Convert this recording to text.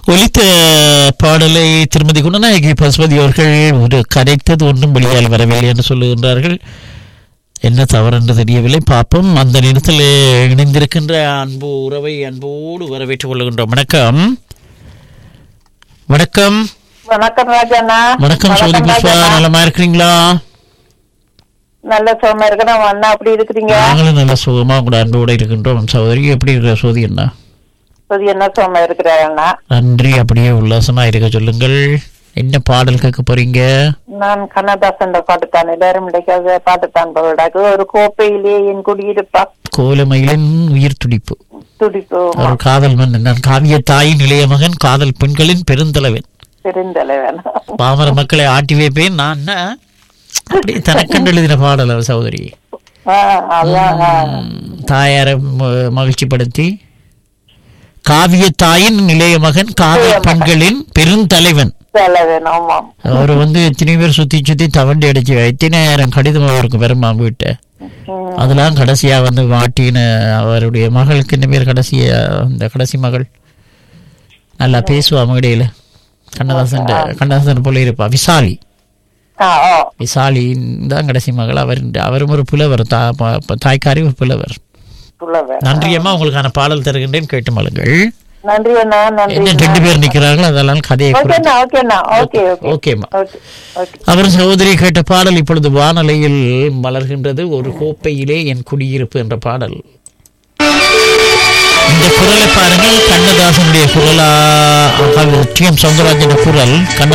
ஒலித்த பாடலை திருமதி குணநாயகி பசுபதி அவர்கள் ஒரு கரைத்தது ஒன்றும் வெளியால் வரவில்லை என்று சொல்லுகின்றார்கள் என்ன தவறு என்று தெரியவில்லை பார்ப்போம் அந்த நேரத்தில் இணைந்திருக்கின்ற அன்பு உறவை அன்போடு வரவேற்றுக் கொள்கின்றோம் வணக்கம் வணக்கம் வணக்கம் ராஜண்ணா வணக்கம் சோதி புஷ்பா ராஜண்ணா. நலமா இருக்கிறீங்களா நல்ல சுகமா இருக்கிறோம் அண்ணா அப்படி இருக்கிறீங்க நாங்களும் நல்ல சுகமா கூட அன்போடு இருக்கின்றோம் சகோதரி எப்படி இருக்கிற சோதி என்ன புதிய என்ன சுகமா இருக்கிறார் அண்ணா நன்றி அப்படியே உல்லாசமா இருக்க சொல்லுங்கள் என்ன பாடல் கேட்க போறீங்க நான் கண்ணதாசன் பாட்டுத்தான் எல்லாரும் கிடைக்காத பாட்டுத்தான் போடாக்கு ஒரு கோப்பையிலே என் குடியிருப்பா கோலமயிலின் உயிர் துடிப்பு துடிப்பு ஒரு காதல் மன்னன் நான் காவிய தாயின் இளைய மகன் காதல் பெண்களின் பெருந்தலைவன் பெருந்தலைவன் பாமர மக்களை ஆட்டி வைப்பேன் நான் என்ன? அப்படி தனக்கண்டு எழுதின பாடல் அவர் சகோதரி ஆ, அதான் ஆ. தாயாரை ம- மகிழ்ச்சிப்படுத்தி காவிய தாயின் இளைய மகன் காதல் பெண்களின் பெருந்தலைவன் தலைவன் ஆமாம் அவர் வந்து எத்தனை பேர் சுத்தி சுத்தி தவண்டி அடிச்சு எத்தனாயிரம் கடிதம் அவருக்கு வருமா வீட்டை ம். அதெல்லாம் கடைசியா வந்து மாட்டின அவருடைய மகளுக்கு என்ன பேர் கடைசியா அந்த கடைசி மகள் நல்லா பேசுவா மகடையில கண்ணதாசன் கண்ணதாசன் போல இருப்பா விசாலி ஆ, ஓ. விசாலி தான் கடைசி மகள் அவர் அவரும் ஒரு புலவர் தா ப- ப- தாய்க்காரி ஒரு புலவர் புலவர் நன்றி அம்மா உங்களுக்கான பாடல் தருகின்றேன் கேட்டு மலுங்கள் நன்றி அண்ணா நன்றி என்ன ரெண்டு பேர் நிக்கிறார்கள் அதெல்லாம் கதையை ஓகே குறித்து அண்ணா ஓகே அண்ணா ஓகே ஓகே ஓகேம்மா ஓகே ஓகே அவர் சகோதரி கேட்ட பாடல் இப்பொழுது வானலையில் மலர்கின்றது ஒரு கோப்பையிலே என் குடியிருப்பு என்ற பாடல் இந்த குரலை பாருங்கள் கண்ணதாசனுடைய குரலா டி எம் சௌந்தரராஜன் குரல் கண்ணதாசன்